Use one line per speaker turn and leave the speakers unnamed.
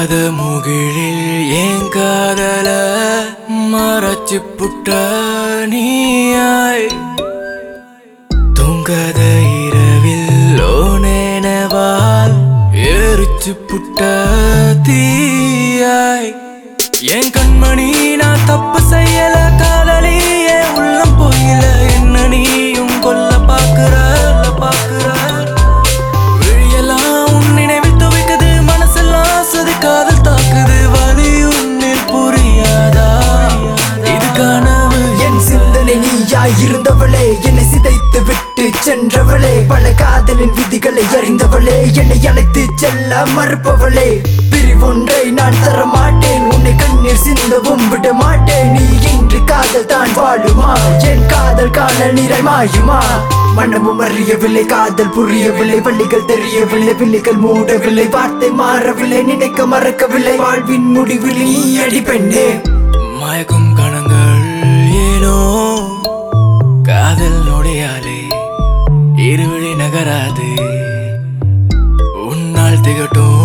தூங்காத முகிழில் ஏன் காதல மறைச்சு புட்ட நீயாய் தூங்காத இரவில் ஓ நினைவால் எரிச்சு புட்ட தீயாய் என் கண்மணி நான் தப்பு செய்யல காதலி என் உள்ளம் போயில என்ன நீயும் கொல்ல பாக்குற பாக்குற விழியெல்லாம் உன் நினைவில் துவைக்குது மனசெல்லாம் சது காதல் தாக்குது வலி உன்னில் புரியாதா இது கனவு
என் சிந்தனை நீயாய் இருந்தவளே என்னை சிதைத்து விட்டு சென்றவளே பல காதலின் விதிகளை அறிந்தவளே என்னை அழைத்து செல்ல மறுப்பவளே பிரிவொன்றை நான் தர மாட்டேன் உன்னை கண்ணீர் சிந்தவும் விட மாட்டேன் நீ இன்று காதல் தான் வாழுமா என் காதல் காண நிறை மாயுமா மனமும் அறியவில்லை காதல் புரியவில்லை பள்ளிகள் தெரியவில்லை பிள்ளைகள் மூடவில்லை வார்த்தை மாறவில்லை நினைக்க மறக்கவில்லை வாழ்வின் முடிவில் நீ அடி பெண்ணே
மயக்கும் கணங்கள் ஏனோ காதல் நொடியாலே இருவிழி நகராது உன்னால் திகட்டும்